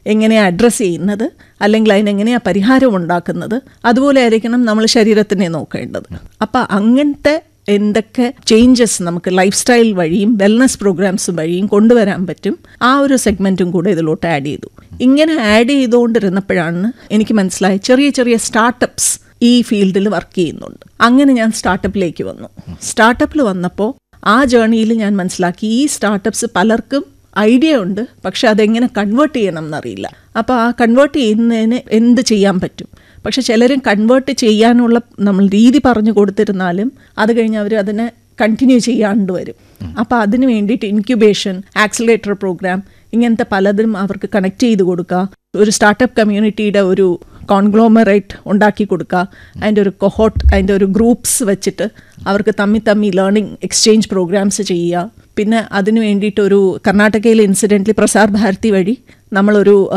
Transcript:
എങ്ങനെയാണ് അഡ്രസ്സ് ചെയ്യുന്നത് അല്ലെങ്കിൽ അതിനെങ്ങനെയാണ് പരിഹാരം ഉണ്ടാക്കുന്നത് അതുപോലെ ആയിരിക്കണം നമ്മൾ ശരീരത്തിനെ നോക്കേണ്ടത് അപ്പം അങ്ങനത്തെ എന്തൊക്കെ ചേഞ്ചസ് നമുക്ക് ലൈഫ് സ്റ്റൈൽ വഴിയും വെൽനസ് പ്രോഗ്രാംസ് വഴിയും കൊണ്ടുവരാൻ പറ്റും ആ ഒരു സെഗ്മെൻറ്റും കൂടെ ഇതിലോട്ട് ആഡ് ചെയ്തു ഇങ്ങനെ ആഡ് ചെയ്തുകൊണ്ടിരുന്നപ്പോഴാണ് എനിക്ക് മനസ്സിലായി ചെറിയ ചെറിയ സ്റ്റാർട്ടപ്സ് ഈ ഫീൽഡിൽ വർക്ക് ചെയ്യുന്നുണ്ട് അങ്ങനെ ഞാൻ സ്റ്റാർട്ടപ്പിലേക്ക് വന്നു സ്റ്റാർട്ടപ്പിൽ വന്നപ്പോൾ ആ ജേണിയിൽ ഞാൻ മനസ്സിലാക്കി ഈ സ്റ്റാർട്ടപ്സ് പലർക്കും ഐഡിയ ഉണ്ട് പക്ഷെ അതെങ്ങനെ കൺവേർട്ട് ചെയ്യണം എന്നറിയില്ല അപ്പോൾ ആ കൺവേർട്ട് ചെയ്യുന്നതിന് എന്ത് ചെയ്യാൻ പറ്റും പക്ഷെ ചിലരും കൺവേർട്ട് ചെയ്യാനുള്ള നമ്മൾ രീതി പറഞ്ഞു കൊടുത്തിരുന്നാലും അത് കഴിഞ്ഞ് അവർ അതിനെ കണ്ടിന്യൂ ചെയ്യാണ്ട് വരും അപ്പോൾ അതിന് വേണ്ടിയിട്ട് ഇൻക്യുബേഷൻ ആക്സിലേറ്റർ പ്രോഗ്രാം ഇങ്ങനത്തെ പലതും അവർക്ക് കണക്ട് ചെയ്ത് കൊടുക്കുക ഒരു സ്റ്റാർട്ടപ്പ് കമ്മ്യൂണിറ്റിയുടെ ഒരു കോൺഗ്ലോമറേറ്റ് ഉണ്ടാക്കി കൊടുക്കുക അതിൻ്റെ ഒരു കൊഹോട്ട് അതിൻ്റെ ഒരു ഗ്രൂപ്പ്സ് വെച്ചിട്ട് അവർക്ക് തമ്മി തമ്മി ലേണിംഗ് എക്സ്ചേഞ്ച് പ്രോഗ്രാംസ് ചെയ്യുക പിന്നെ അതിന് വേണ്ടിയിട്ട് ഒരു കർണാടകയിലെ ഇൻസിഡൻ്റലി പ്രസാർ ഭാരതി വഴി നമ്മളൊരു